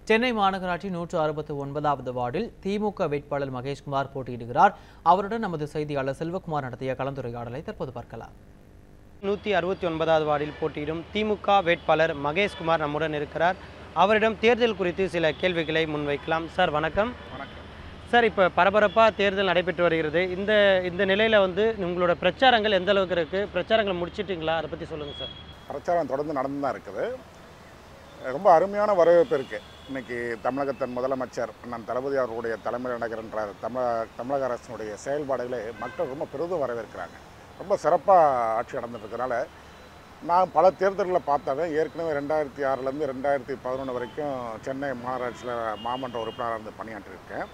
சென்னை மாநகராட்சி நூற்று அறுபத்து ஒன்பதாவது வார்டில் திமுக வேட்பாளர் மகேஷ்குமார் போட்டியிடுகிறார் அவருடன் நமது செய்தியாளர் செல்வகுமார் நடத்திய கலந்துரையாடலை தற்போது பார்க்கலாம் நூற்றி அறுபத்தி ஒன்பதாவது வார்டில் போட்டியிடும் திமுக வேட்பாளர் மகேஷ்குமார் நம்முடன் இருக்கிறார் அவரிடம் தேர்தல் குறித்து சில கேள்விகளை முன்வைக்கலாம் சார் வணக்கம் வணக்கம் சார் இப்போ பரபரப்பாக தேர்தல் நடைபெற்று வருகிறது இந்த இந்த நிலையில் வந்து உங்களோட பிரச்சாரங்கள் எந்த அளவுக்கு இருக்குது பிரச்சாரங்களை முடிச்சிட்டிங்களா அதை பற்றி சொல்லுங்கள் சார் பிரச்சாரம் தொடர்ந்து நடந்து தான் இருக்குது ரொம்ப அருமையான வரவேற்பு இருக்குது இன்னைக்கு தமிழகத்தின் முதலமைச்சர் அண்ணன் தளபதி அவர்களுடைய தலைமையில் நடக்கின்ற தமிழ தமிழக அரசினுடைய செயல்பாடுகளை மக்கள் ரொம்ப பெரிதும் வரவேற்கிறாங்க ரொம்ப சிறப்பாக ஆட்சி நடந்துட்டு இருக்கறனால நான் பல தேர்தல்களில் பார்த்தாவே ஏற்கனவே ரெண்டாயிரத்தி ஆறுலேருந்து ரெண்டாயிரத்தி பதினொன்று வரைக்கும் சென்னை மாநகராட்சியில் மாமன்ற உறுப்பினராக இருந்து பணியாற்றியிருக்கேன்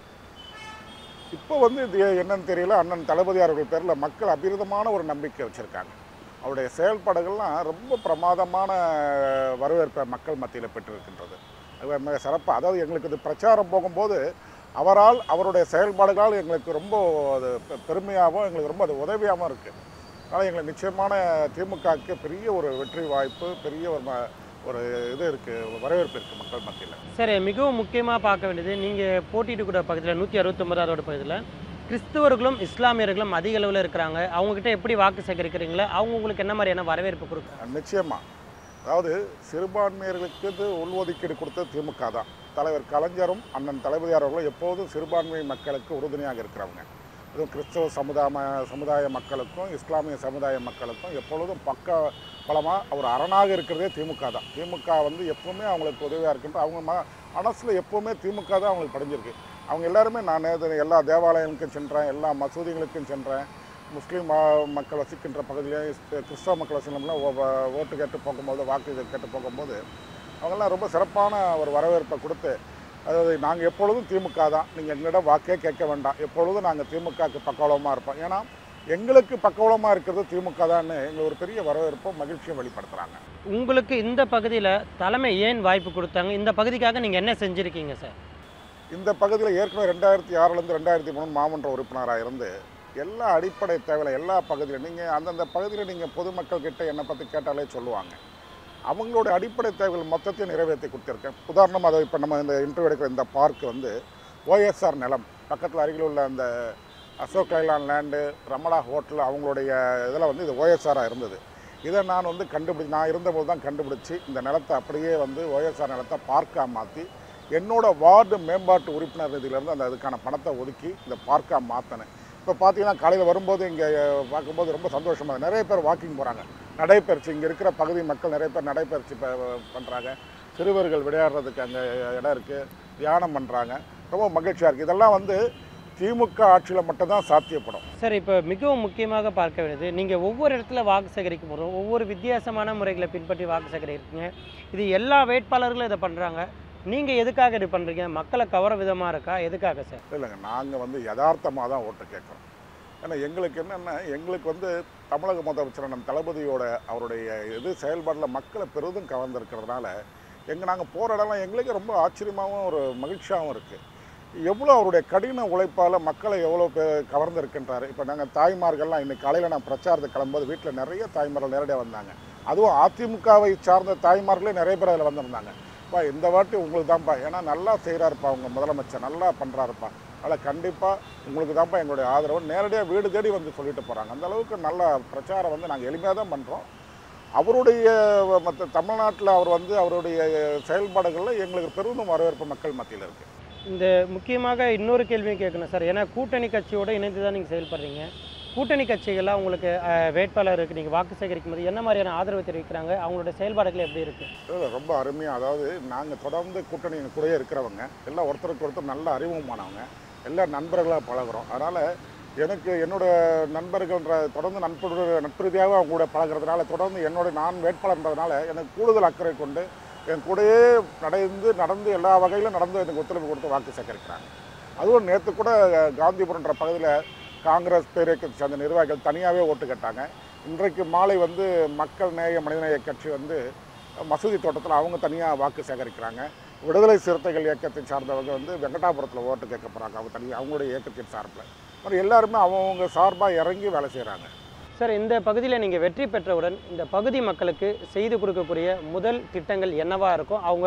இப்போ வந்து இது என்னன்னு தெரியல அண்ணன் தளபதி அவர்கள் பேரில் மக்கள் அபிரிதமான ஒரு நம்பிக்கை வச்சுருக்காங்க அவருடைய செயல்பாடுகள்லாம் ரொம்ப பிரமாதமான வரவேற்பை மக்கள் மத்தியில் பெற்றிருக்கின்றது அது மிக சிறப்பாக அதாவது எங்களுக்கு இது பிரச்சாரம் போகும்போது அவரால் அவருடைய செயல்பாடுகளால் எங்களுக்கு ரொம்ப அது பெ- பெருமையாகவும் எங்களுக்கு ரொம்ப அது உதவியாகவும் இருக்குது அதனால் எங்களுக்கு நிச்சயமான திமுகவுக்கு பெரிய ஒரு வெற்றி வாய்ப்பு பெரிய ஒரு ம- ஒரு இது இருக்குது வரவேற்பு இருக்குது மக்கள் மத்தியில் சரி மிகவும் முக்கியமாக பார்க்க வேண்டியது நீங்கள் போட்டியிடக்கூடிய பகுதியில் நூற்றி அறுபத்தொம்பதாவது பகுதியில் கிறிஸ்துவர்களும் இஸ்லாமியர்களும் அதிக அளவில் இருக்கிறாங்க அவங்கக்கிட்ட எப்படி வாக்கு சேகரிக்கிறீங்களா அவங்க உங்களுக்கு என்ன மாதிரியான வரவேற்பு கொடுக்குறாங்க நிச்சயமாக அதாவது சிறுபான்மையர்களுக்கு இது உள்ஒதுக்கீடு கொடுத்தது திமுக தான் தலைவர் கலைஞரும் அண்ணன் தளபதியார் அவர்களும் எப்போதும் சிறுபான்மை மக்களுக்கு உறுதுணையாக இருக்கிறவங்க அதுவும் கிறிஸ்தவ சமுதாய சமுதாய மக்களுக்கும் இஸ்லாமிய சமுதாய மக்களுக்கும் எப்பொழுதும் பக்க பலமாக ஒரு அரணாக இருக்கிறதே திமுக தான் திமுக வந்து எப்பவுமே அவங்களுக்கு உதவியாக இருக்கின்ற அவங்க ம மனசில் எப்பவுமே திமுக தான் அவங்களுக்கு படிஞ்சிருக்கு அவங்க எல்லாருமே நான் நேத்து எல்லா தேவாலயங்களுக்கும் சென்றேன் எல்லா மசூதிகளுக்கும் சென்றேன் முஸ்லீம் ம- மக்கள் வசிக்கின்ற பகுதியிலையும் இஸ்- கிறிஸ்தவ மக்கள் வசிக்கலாம் ஓட்டு கேட்டு போகும்போது வாக்கு இது கேட்டு போகும்போது அவங்கெல்லாம் ரொம்ப சிறப்பான ஒரு வரவேற்பை கொடுத்து அதாவது நாங்கள் எப்பொழுதும் திமுக தான் நீங்கள் எங்களிடம் வாக்கே கேட்க வேண்டாம் எப்பொழுதும் நாங்கள் திமுகவுக்கு பக்கவளமாக இருப்போம் ஏன்னா எங்களுக்கு பக்கவளமாக இருக்கிறது திமுக தான்னு எங்களுக்கு ஒரு பெரிய வரவேற்பும் மகிழ்ச்சியும் வெளிப்படுத்துகிறாங்க உங்களுக்கு இந்த பகுதியில் தலைமை ஏன் வாய்ப்பு கொடுத்தாங்க இந்த பகுதிக்காக நீங்கள் என்ன செஞ்சுருக்கீங்க சார் இந்த பகுதியில் ஏற்கனவே ரெண்டாயிரத்தி ஆறுலேருந்து ரெண்டாயிரத்தி மூணு மாமன்ற உறுப்பினராக இருந்து எல்லா அடிப்படை தேவையில்ல எல்லா பகுதியிலும் நீங்கள் அந்தந்த பகுதியில் நீங்கள் பொதுமக்கள் கிட்ட என்னை பற்றி கேட்டாலே சொல்லுவாங்க அவங்களோட அடிப்படை தேவைகள் மொத்தத்தையும் நிறைவேற்றி கொடுத்துருக்கேன் உதாரணமாக அதை இப்போ நம்ம இந்த இன்டர்வியூ எடுக்கிற இந்த பார்க் வந்து ஓஎஸ்ஆர் நிலம் பக்கத்தில் அருகில் உள்ள அந்த அசோக் லைலான் லேண்டு ரமணா ஹோட்டல் அவங்களுடைய இதில் வந்து இது ஓஎஸ்ஆராக இருந்தது இதை நான் வந்து கண்டுபிடிச்சி நான் இருந்தபோது தான் கண்டுபிடிச்சி இந்த நிலத்தை அப்படியே வந்து ஓஎஸ்ஆர் நிலத்தை பார்க்காக மாற்றி என்னோட வார்டு மேம்பாட்டு உறுப்பினர் நிதியிலேருந்து அந்த அதுக்கான பணத்தை ஒதுக்கி இந்த பார்க்காக மாற்றினேன் இப்போ பார்த்தீங்கன்னா காலையில் வரும்போது இங்கே பார்க்கும்போது ரொம்ப சந்தோஷமாக இருக்கு. நிறைய பேர் வாக்கிங் போகிறாங்க நடைப்பயிற்சி இங்கே இருக்கிற பகுதி மக்கள் நிறைய பேர் நடைப்பயிற்சி பண்ணுறாங்க சிறுவர்கள் விளையாடுறதுக்கு அங்கே இடம் இருக்குது தியானம் பண்ணுறாங்க ரொம்ப மகிழ்ச்சியாக இருக்குது இதெல்லாம் வந்து திமுக ஆட்சியில் மட்டும்தான் சாத்தியப்படும் சார் இப்போ மிகவும் முக்கியமாக பார்க்க வேண்டியது நீங்கள் ஒவ்வொரு இடத்துல வாக்கு சேகரிக்கும் போதும் ஒவ்வொரு வித்தியாசமான முறைகளை பின்பற்றி வாக்கு சேகரிக்கிறீங்க இது எல்லா வேட்பாளர்களும் இதை பண்ணுறாங்க நீங்கள் எதுக்காக இது பண்ணுறீங்க மக்களை கவர விதமாக இருக்கா எதுக்காக சார் இல்லைங்க நாங்கள் வந்து யதார்த்தமாக தான் ஓட்டு கேட்குறோம் ஏன்னா எங்களுக்கு என்னென்னா எங்களுக்கு வந்து தமிழக முதலமைச்சர் நம் தளபதியோட அவருடைய இது செயல்பாட்டில் மக்களை பெரிதும் கவர்ந்திருக்கிறதுனால எங்கள் நாங்கள் போகிற இடம்லாம் எங்களுக்கு ரொம்ப ஆச்சரியமாகவும் ஒரு மகிழ்ச்சியாகவும் இருக்குது எவ்வளோ அவருடைய கடின உழைப்பால் மக்களை எவ்வளோ பேர் கவர்ந்திருக்கின்றாரு இப்போ நாங்கள் தாய்மார்கள்லாம் இன்னைக்கு காலையில் நான் பிரச்சாரத்துக்கு கிளம்பும்போது வீட்டில் நிறைய தாய்மார்கள் நேரடியாக வந்தாங்க அதுவும் அதிமுகவை சார்ந்த தாய்மார்களே நிறைய பேர் அதில் வந்திருந்தாங்க பா இந்த வாட்டி உங்களுக்கு தான்ப்பா ஏன்னா நல்லா செய்கிறாருப்பா உங்க முதலமைச்சர் நல்லா பண்ணுறாருப்பா அதனால் கண்டிப்பாக உங்களுக்கு தான்ப்பா எங்களுடைய ஆதரவு நேரடியாக வீடு தேடி வந்து சொல்லிட்டு போகிறாங்க அந்த அளவுக்கு நல்ல பிரச்சாரம் வந்து நாங்கள் எளிமையாக தான் பண்ணுறோம் அவருடைய மற்ற தமிழ்நாட்டில் அவர் வந்து அவருடைய செயல்பாடுகளில் எங்களுக்கு பெரும் வரவேற்பு மக்கள் மத்தியில் இருக்குது இந்த முக்கியமாக இன்னொரு கேள்வியும் கேட்கணும் சார் ஏன்னா கூட்டணி கட்சியோட இணைந்து தான் நீங்கள் செயல்படுறீங்க கூட்டணி கட்சிகள்லாம் உங்களுக்கு அஹ், வேட்பாளருக்கு நீங்கள் வாக்கு சேகரிக்கும் போது என்ன மாதிரியான ஆதரவு தெரிவிக்கிறாங்க அவங்களோட செயல்பாடுகள் எப்படி இருக்குது இல்லை, ரொம்ப அருமையாக அதாவது நாங்கள் தொடர்ந்து கூட்டணி எங்கள் கூடயே இருக்கிறவங்க எல்லாம் ஒருத்தருக்கு ஒருத்தர் நல்ல அறிமுகமானவங்க எல்லாம் நண்பர்களாக பழகுறோம் அதனால் எனக்கு என்னோட நண்பர்கள்ன்ற தொடர்ந்து நட்பு நட்பு ரீதியாக அவங்க கூட பழகுறதுனால தொடர்ந்து என்னோட நான் வேட்பாளர்ன்றதுனால எனக்கு கூடுதல் அக்கறை கொண்டு என் கூடயே நடந்து நடந்து எல்லா வகையிலும் நடந்து எனக்கு ஒத்துழைப்பு கொடுத்து வாக்கு சேகரிக்கிறாங்க அதுவும் நேற்று கூட காந்திபுரம்ன்ற பகுதியில் காங்கிரஸ் பேரியக்கத்தை சேர்ந்த நிர்வாகிகள் தனியாகவே ஓட்டு கேட்டாங்க இன்றைக்கு மாலை வந்து மக்கள் நேய மனிதநேய கட்சி வந்து மசூதி தோட்டத்தில் அவங்க தனியாக வாக்கு சேகரிக்கிறாங்க விடுதலை சிறுத்தைகள் இயக்கத்தை சார்ந்தவங்க வந்து வெங்கடாபுரத்தில் ஓட்டு கேட்க போகிறாங்க அவங்க தனியாக அவங்களுடைய இயக்கத்தின் சார்பில் மாதிரி எல்லாருமே அவங்கவுங்க சார்பாக இறங்கி வேலை செய்கிறாங்க சார் இந்த பகுதியில் நீங்கள் வெற்றி பெற்றவுடன் இந்த பகுதி மக்களுக்கு செய்து கொடுக்கக்கூடிய முதல் திட்டங்கள் என்னவா இருக்கும் அவங்க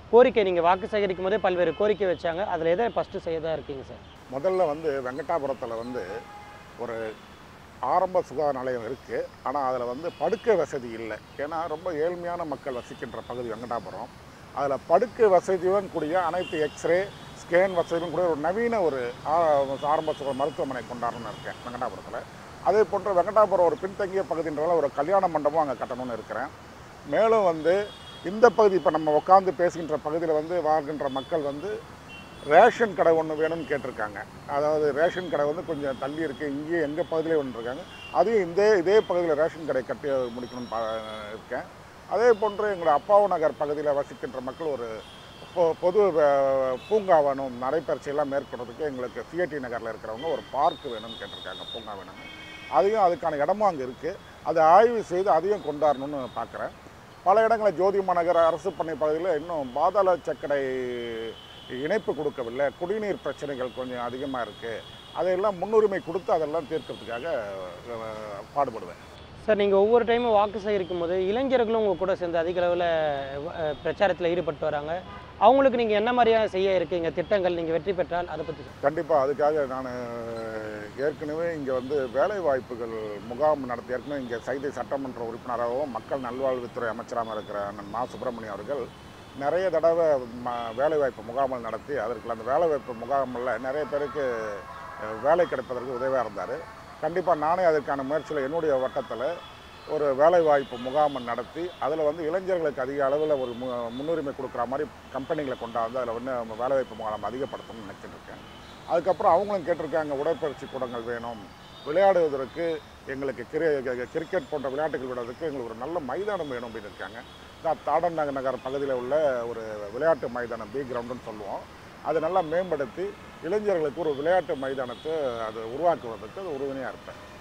கோரிக்கை நீங்கள் வாக்கு சேகரிக்கும் போதே பல்வேறு கோரிக்கை வச்சாங்க அதில் எதை ஃபஸ்ட்டு செய்யதா இருக்கீங்க சார் முதல்ல வந்து வெங்கடாபுரத்தில் வந்து ஒரு ஆரம்ப சுகாதார நிலையம் இருக்குது ஆனால் அதில் வந்து படுக்கை வசதி இல்லை ஏன்னா ரொம்ப ஏழ்மையான மக்கள் வசிக்கின்ற பகுதி வெங்கடாபுரம் அதில் படுக்கை வசதியுடன் கூடிய அனைத்து எக்ஸ்ரே ஸ்கேன் வசதியுடன் கூடிய ஒரு நவீன ஒரு ஆ- ஆரம்ப சுகாதார மருத்துவமனை கொண்டாடணும்னு இருக்கேன் வெங்கடாபுரத்தில் அதே போன்று வெங்கடாபுரம் ஒரு பின்தங்கிய பகுதின்றதால ஒரு கல்யாண மண்டபம் அங்கே கட்டணும்னு இருக்கிறேன் மேலும் வந்து இந்த பகுதி இப்போ நம்ம உட்காந்து பேசுகின்ற பகுதியில் வந்து வாழ்கின்ற மக்கள் வந்து ரேஷன் கடை ஒன்று வேணும்னு கேட்டிருக்காங்க அதாவது ரேஷன் கடை வந்து கொஞ்சம் தள்ளி இருக்குது இங்கேயே எங்கள் பகுதியிலே ஒன்று இருக்காங்க அதையும் இந்த இதே பகுதியில் ரேஷன் கடை கட்டி முடிக்கணும்னு பா இருக்கேன் அதே போன்று எங்களோட அப்பாவு நகர் பகுதியில் வசிக்கின்ற மக்கள் ஒரு பொ- பொது அஹ், பூங்கா வேணும் நடைப்பயிற்சியெல்லாம் மேற்கொள்றதுக்கு எங்களுக்கு சிஐடி நகரில் இருக்கிறவங்க ஒரு பார்க் வேணும்னு கேட்டிருக்காங்க பூங்கா வேணும்னு அதையும் அதுக்கான இடமும் அங்கே இருக்குது அதை ஆய்வு செய்து அதையும் கொண்டாடணும்னு பார்க்குறேன் பல இடங்களில் ஜோதி மாநகர் அரசு பண்ணை பகுதியில் இன்னும் பாதாள சக்கடை இணைப்பு கொடுக்கவில்லை குடிநீர் பிரச்சனைகள் கொஞ்சம் அதிகமாக இருக்குது அதையெல்லாம் முன்னுரிமை கொடுத்து அதெல்லாம் தீர்க்கறதுக்காக அஹ், பாடுபடுவேன் சார் நீங்கள் ஒவ்வொரு டைமும் வாக்கு சேகரிக்கும் போது இளைஞர்களும் உங்கள் கூட சேர்ந்து அதிக அளவில் பிரச்சாரத்தில் ஈடுபட்டு வராங்க அவங்களுக்கு நீங்கள் என்ன மாதிரியாக செய்ய இருக்கீங்க திட்டங்கள் நீங்கள் வெற்றி பெற்றால் அதை பற்றி கண்டிப்பாக அதுக்காக நான் ஏற்கனவே இங்கே வந்து வேலை வாய்ப்புகள் முகாம் நடத்தி ஏற்கனவே இங்கே சைதை சட்டமன்ற உறுப்பினராகவும் மக்கள் நல்வாழ்வுத்துறை அமைச்சராக இருக்கிற அண்ணன் மா சுப்பிரமணியம் அவர்கள் நிறைய தடவை ம வேலைவாய்ப்பு முகாமல் நடத்தி அதற்கு அந்த வேலைவாய்ப்பு முகாமில் நிறைய பேருக்கு அஹ், வேலை கிடைப்பதற்கு உதவியாக இருந்தார் கண்டிப்பாக நானே அதற்கான முயற்சியில் என்னுடைய வட்டத்தில் ஒரு வேலைவாய்ப்பு முகாம் நடத்தி அதில் வந்து இளைஞர்களுக்கு அதிக அளவில் ஒரு மு முன்னுரிமை கொடுக்குற மாதிரி கம்பெனிகளை கொண்டாந்து அதில் வந்து நம்ம வேலைவாய்ப்பு முகாம் அதிகப்படுத்தணும்னு நினச்சிட்டு இருக்கேன் அதுக்கப்புறம் அவங்களும் கேட்டிருக்காங்க உடற்பயிற்சி கூடங்கள் வேணும் விளையாடுவதற்கு எங்களுக்கு கிரி கிரிக்கெட் போன்ற விளையாட்டுகள் விடுறதுக்கு எங்களுக்கு ஒரு நல்ல மைதானம் வேணும் அப்படின்னு இருக்காங்க தான் தாடன் நகர் நகர் பகுதியில் உள்ள ஒரு விளையாட்டு மைதானம் பி கிரவுண்டுன்னு சொல்லுவோம் அதை நல்லா மேம்படுத்தி இளைஞர்களுக்கு ஒரு விளையாட்டு மைதானத்தை அது உருவாக்குவதற்கு அது உறுதுணையாக இருப்பேன்